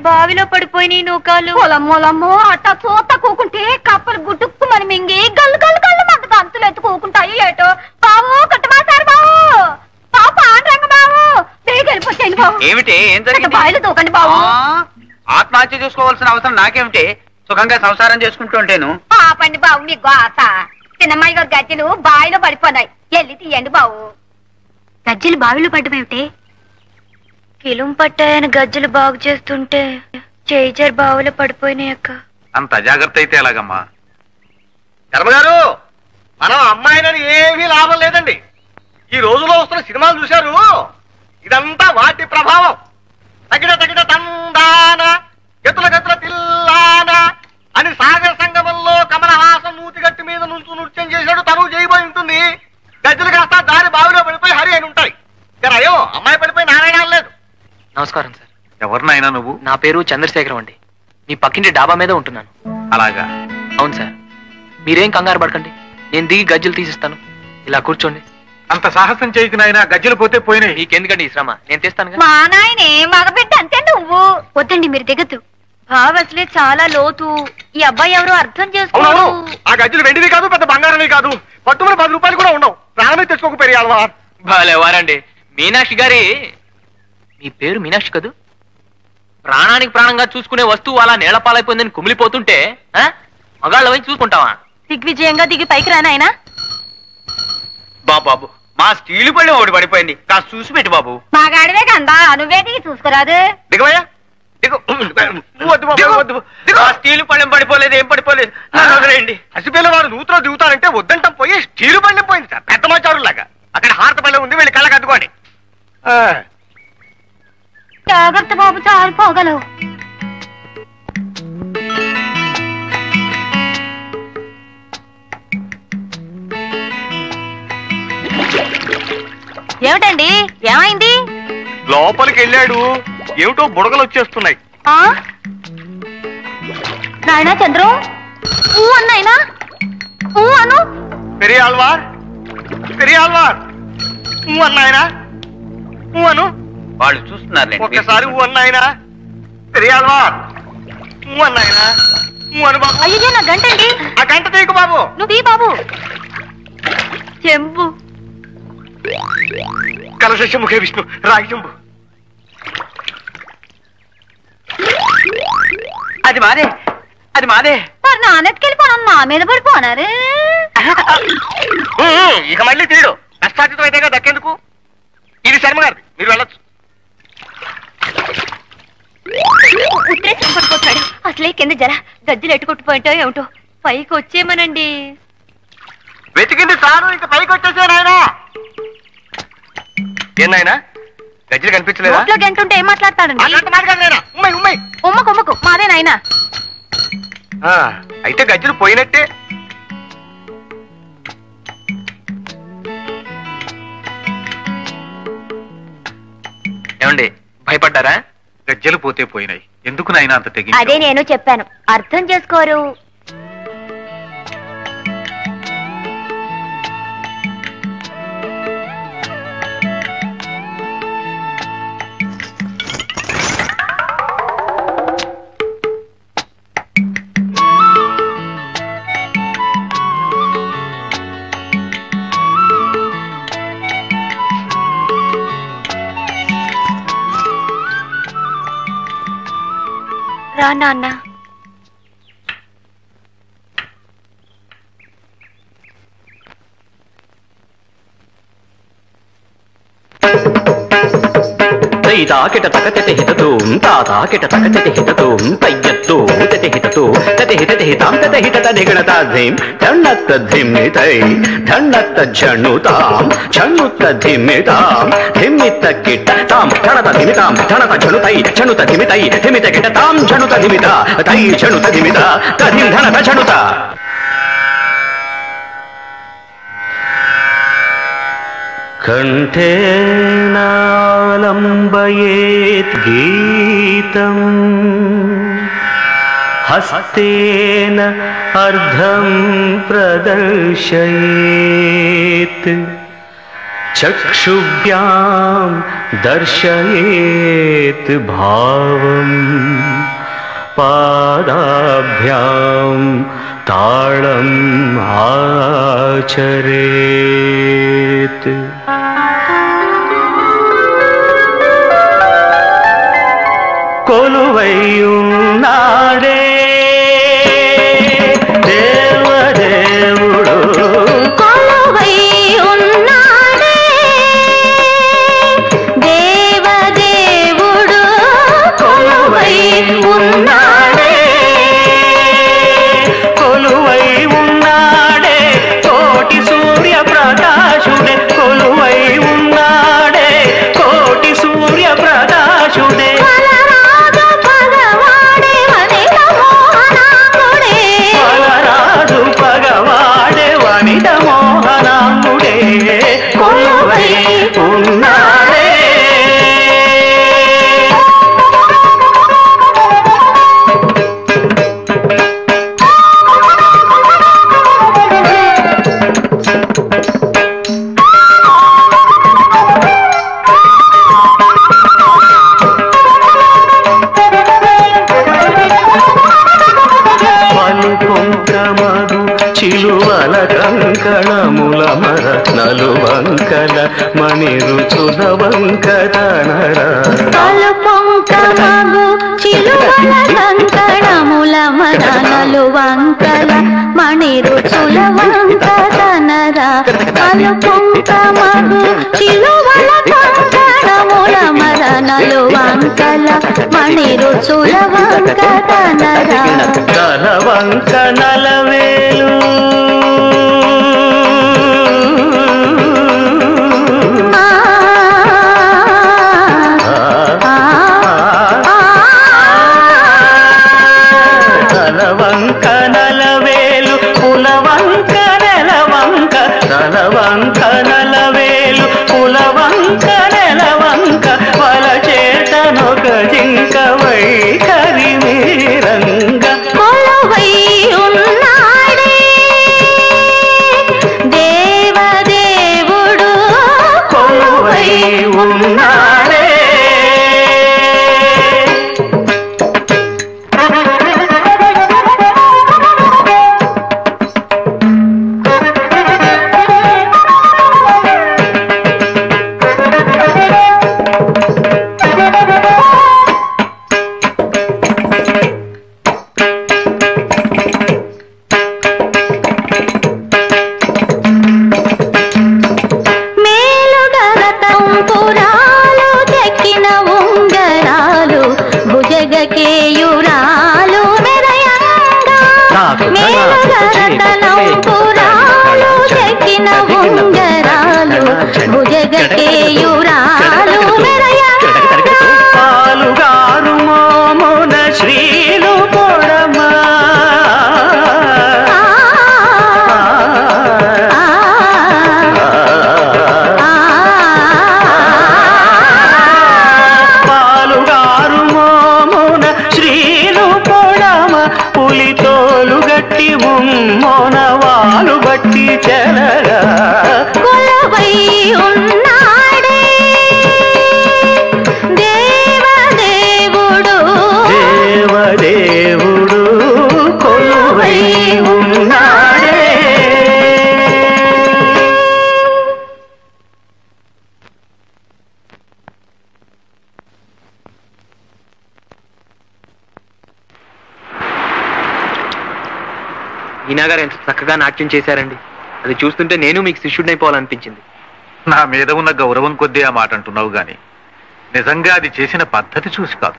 బావిలో పడిపోయినాయి నూకాలు పొలమ్మోలమ్మో అట్ట చూత కూకుంటే కప్పలు గుట్టుక్కు మన మింగి గల్లు గల్లు గల్లు మంట దంతులు ఎత్తు కూకుంటాయి ఏటో బావు కట్టమాసారు బావు బావు పాండ్రంగ బావు బేగ వెళ్ళిపోతాను బావు ఏమిటి ఏం అట్ట జరిగింది బావిలో దూకండి బావు ఆ, ఆత్మహత్య చేసుకోవాల్సిన అవసరం నాకేమిటి సుఖంగా సంసారం చేసుకుంటూ ఉంటాను పాపండి బావు మీ గోస చిన్నమ్మాయి గారు గజ్జలు బావిలో పడిపోనాయి వెళ్ళి తీయండి బావు గజ్జలు బావిలో పడ్డమేమిటి కిలుం పట్టాయని గజ్జలు బాగు చేస్తుంటే చేయిజర్ బావిలో పడిపోయినాయి అక్క అంత అజాగ్రత్త అయితే ఎలాగమ్మా ధర్మగారు మనం అమ్మాయినని ఏమీ లాభం లేదండి ఈ రోజులో వస్తున్న సినిమాలు చూశారు ఇదంతా వాటి ప్రభావం తగిన తగిన తందాన గతుల గతుల తిల్లాన అని సాగర సంగమంలో కమలహాసం నూతిగట్టి మీద నుంచు నృత్యం చేశాడు తను చేయబోయి ఉంటుంది గజ్జలు కాస్త దారి బావిలో పడిపోయి హరి అని ఉంటాయి ఇక అయ్యో అమ్మాయి పడిపోయి నారాయణ లేదు నమస్కారం సార్ ఎవరినైనా నువ్వు నా పేరు చంద్రశేఖరం అండి మీ పక్కింటి డాబా మీద ఉంటున్నాను అలాగా అవును సార్ మీరేం కంగారు పడకండి నేను దిగి గజ్జలు తీసిస్తాను ఇలా కూర్చోండి అంత సాహసం చేయకు నాయనా గజ్జలు పోతే పోయినాయి మీకెందుకండి ఈ శ్రమ నేను తెస్తానుగా మా నాయనే మగబిడ్డ అంతే నువ్వు వద్దండి మీరు దిగద్దు బావ అసలే చాలా లోతు ఈ అబ్బాయి ఎవరో అర్థం అవునవును చేసుకోడు ఆ గజ్జలు వెండివి కాదు పెద్ద బంగారమే కాదు పట్టుమని పది రూపాయలు కూడా ఉండవు ప్రాణమే తెచ్చుకోకపోయారు భలే వారండి మీనాక్షి గారి మీ పేరు మీనాక్షి కదూ ప్రాణానికి ప్రాణంగా చూసుకునే వస్తువు అలా నేలపాలైపోయిందని కుమిలిపోతుంటే ఆ? మగాళ్ళ వైపు చూసుకుంటావా దిగ్విజయంగా దిగి పైకి రానాయనా బాబు మా స్టీలు పళ్ళెం ఒకటి పడిపోయింది కాస్త చూసి పెట్టు బాబు మగాడివే కందా నువ్వే దిగి చూసుకురాదు దిగవయ్యా దిగు వద్దు బాబు, దిగు, వద్దు దిగు. ఆ స్టీలు పళ్ళెం పడిపోలేదు ఏం పడిపోలేదు నన్ను వదిలేయండి హసిపిల్ల వారు నూతులో దిగుతారంటే వద్దంటాం పోయి స్టీలు బండి పోయింది సార్ పెద్ద మాచారు లాగా అక్కడ హారత బండి ఉంది వెళ్ళి కళ్ళకి అద్దుకోండి ఆ, జాగ్రత్త బాబు చాలు పోగలవు ఏమిటండి ఏమైంది లోపలికి వెళ్ళాడు ఏమిటో బుడగలు వచ్చేస్తున్నాయి ఆ నాయనా చంద్రం ఊ అన్నాయనా ఊ అను పెరియాల్వార్ పెరియాల్వార్ ఊ అన్నాయనా ఊ అను వాళ్ళు చూస్తున్నారు ఒక్కసారి ఊ అన్నాయనా పెరియాల్వార్ ఊ అన్నాయనా ఊ అను బాబు అయ్యో నా గంటండి ఆ గంట తీయకు బాబు నువ్వు తీ బాబు చెంబు కలశ ముఖే విష్ణు రాగి చెంబు అది మాదే అది మాదే మరి నాన్నెత్తుకెళ్ళిపోను నా మీద పడిపోనారు ఉమ్, ఇక మళ్ళీ తీడు కష్టార్జితం అయితేగా దక్కేందుకు ఇది శర్మ గారిది మీరు వెళ్ళొచ్చు ఉత్తరేసి పడిపోతాడు అసలే కింద జర గజ్జలు ఎట్టుకొట్టుపోయింటో ఏమిటో పైకి వచ్చేమనండి వెతికింది సారు ఇక పైకి వచ్చేసే నాయనా ఏం నాయనా గజ్జలు కనిపించలేదా నోట్లో గంటుంటే ఏం మాట్లాడతాడండి అన్నట్టు మాట కాదు నాయనా ఉమ్మై ఉమ్మై ఉమ్మకు ఉమ్మకు మాదే నాయనా ఆ, అయితే గజ్జలు పోయినట్టే ఏమండి భయపడ్డారా గజ్జలు పోతే పోయినాయి ఎందుకు నాయనా అంత తెగి అదే నేను చెప్పాను అర్థం చేసుకోరు రా నాన్న తైతాకిట తకతెతి హితతూం తాతాకిట తకతెతి హితతూం తయ్యత్తు తతి హితతు తతి హితతి హితాం తత హితత ధిగణతా ధిం ధన్నత్త ధిమ్మితై ధన్నత్త ఝణుతాం ఝణుత్త ధిమ్మితాం ధిమ్మిత్త కిట్ట తాం ఝణత ధిమితాం ఝణత ఝణుతై ఝణుత ధిమితై ధిమిత కిట తాం ఝణుత ధిమిత తై ఝణుత ధిమిత తధిం ధనత ఝణుత कण्ठेनालम्बयेत् गीतम् हस्तेन अर्धं प्रदर्शयेत् चक्षुभ्यां दर्शयेत् भावम् पादाभ्यां ताळम् आचरेत् కొలువైయున్నాడే దేవదేవుడు కొలువై ఉన్నాడే దేవదేవుడు కొలువై ఉన్నాడే కొలువై ఉన్నాడే కోటి సూర్య ప్రకాశుడే కొలువై ఉన్నాడే కోటి సూర్య ప్రకాశుడే వలరాజు పగవాడే వనిత మోహనాంగుడే వలరాజు పగవాడే వనిత మోహనాంగుడే కొలువై ఉన్నాడే పలుకొంకమదు చిలువల కంకణముల మర నలువంకల మణి రుచుల వంకతనర తలుపొంకమగు చిలువల కంకణముల మదనలు వంకల మణి రుచుల వంకతనర తలుపొంకమగు చిలువల కంకణముల మదనలు వంకల మణి రుచుల వంకతనర తల వంక నలవేలు ఆ ఆ ఆ తలవంక నలవేలు పులవంక నెలవంక తలవంక నలవేలు పులవంక నెలవంక వల చేతనొక జింక వైఖరి మీరంగ కొలువై ఉన్నాడే దేవదేవుడు కొలువై ఉన్నాడే మేలుగరతం పురాలు చెక్కిన ఉంగరాలు భుజగకేయురాలు మెరయంగా నాకు మేలుగరతనం పురాలు చెక్కిన ఉంగరాలు భుజగకేయురాలు మెరయంగా పాలుగారు మోమున శ్రీలు పొడమా పాలుగారు మోమున శ్రీలు పొడమ పులితోలు గట్టి ముమ్మోన వాలు బట్టి చెలగా కొలవై ఉన్నాడే దేవదేవుడు దేవదేవుడు కొలువై ఉన్నాడే ఈనా గారు ఎంత చక్కగా నాట్యం చేశారండి అది చూస్తుంటే నేను మీకు శిష్యుడినైపోవాలనిపించింది నా మీద ఉన్న గౌరవం కొద్దీ ఆ మాట అంటున్నావు గాని నిజంగా అది చేసిన పద్ధతి చూసి కాదు